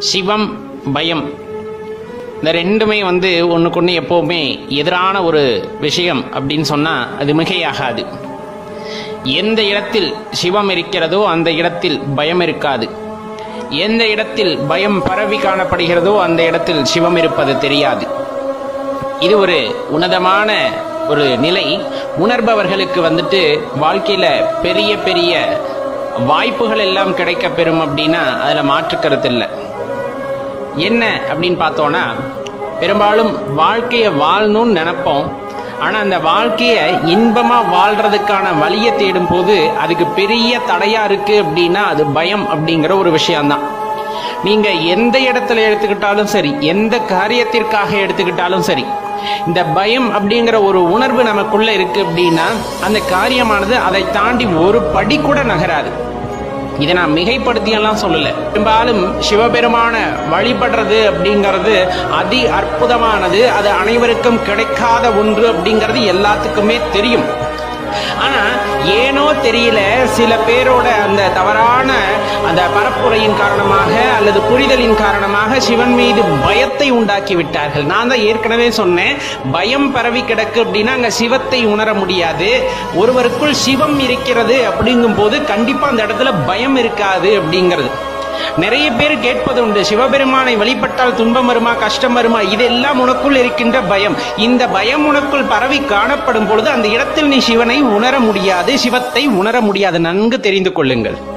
சிவம் பயம் இந்த ரெண்டுமே வந்து ஒன்றுக்கு ஒன்று எப்போவுமே எதிரான ஒரு விஷயம் அப்படின்னு சொன்னால் அது மிகையாகாது எந்த இடத்தில் சிவம் இருக்கிறதோ அந்த இடத்தில் பயம் இருக்காது எந்த இடத்தில் பயம் பரவி காணப்படுகிறதோ அந்த இடத்தில் சிவம் இருப்பது தெரியாது இது ஒரு உன்னதமான ஒரு நிலை உணர்பவர்களுக்கு வந்துட்டு வாழ்க்கையில பெரிய பெரிய வாய்ப்புகள் எல்லாம் கிடைக்க பெறும் அப்படின்னா அதுல மாற்று கருத்து இல்லை என்ன அப்படின்னு பார்த்தோன்னா பெரும்பாலும் வாழ்க்கையை வாழணும்னு நினைப்போம் ஆனா அந்த வாழ்க்கையை இன்பமா வாழ்றதுக்கான வழியை தேடும் போது அதுக்கு பெரிய தடையா இருக்கு அப்படின்னா அது பயம் அப்படிங்கிற ஒரு விஷயம்தான் நீங்க எந்த இடத்துல எடுத்துக்கிட்டாலும் சரி எந்த காரியத்திற்காக எடுத்துக்கிட்டாலும் சரி இந்த பயம் அப்படிங்கிற ஒரு உணர்வு நமக்குள்ள இருக்கு அப்படின்னா அந்த காரியமானது அதை தாண்டி ஒரு படி கூட நகராது இதை நான் மிகைப்படுத்தியெல்லாம் சொல்லல பெரும்பாலும் சிவபெருமான வழிபடுறது அப்படிங்கிறது அதி அற்புதமானது அது அனைவருக்கும் கிடைக்காத ஒன்று அப்படிங்கிறது எல்லாத்துக்குமே தெரியும் ஆனா ஏனோ தெரியல சில பேரோட அந்த தவறான அந்த பரப்புரையின் காரணமாக அல்லது புரிதலின் காரணமாக சிவன் மீது பயத்தை உண்டாக்கி விட்டார்கள் நான் தான் ஏற்கனவே சொன்னேன் பயம் பரவி கிடக்கு அப்படின்னா அங்க சிவத்தை உணர முடியாது ஒருவருக்குள் சிவம் இருக்கிறது அப்படிங்கும் போது கண்டிப்பா அந்த இடத்துல பயம் இருக்காது அப்படிங்கிறது நிறைய பேர் கேட்பது உண்டு சிவபெருமானை வழிபட்டால் துன்பம் வருமா கஷ்டம் வருமா இதெல்லாம் உனக்குள் இருக்கின்ற பயம் இந்த பயம் உனக்குள் பரவி காணப்படும் பொழுது அந்த இடத்தில் நீ சிவனை உணர முடியாது சிவத்தை உணர முடியாது நன்கு தெரிந்து கொள்ளுங்கள்